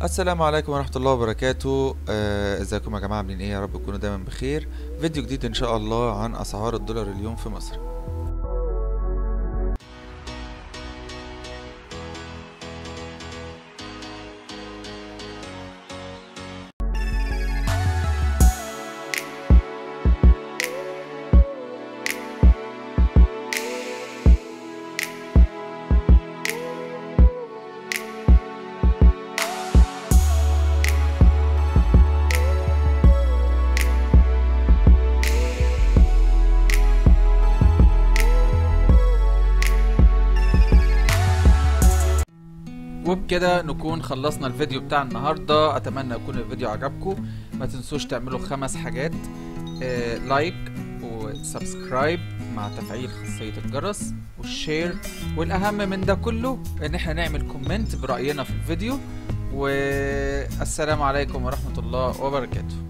السلام عليكم ورحمة الله وبركاته آه، ازيكم يا جماعة عاملين ايه يا رب تكونوا دايما بخير فيديو جديد ان شاء الله عن اسعار الدولار اليوم في مصر وبكده نكون خلصنا الفيديو بتاع النهاردة اتمنى يكون الفيديو عجبكم ما تنسوش تعملوا خمس حاجات آه، لايك وسبسكرايب مع تفعيل خاصية الجرس والشير والاهم من ده كله ان احنا نعمل كومنت برأينا في الفيديو والسلام عليكم ورحمة الله وبركاته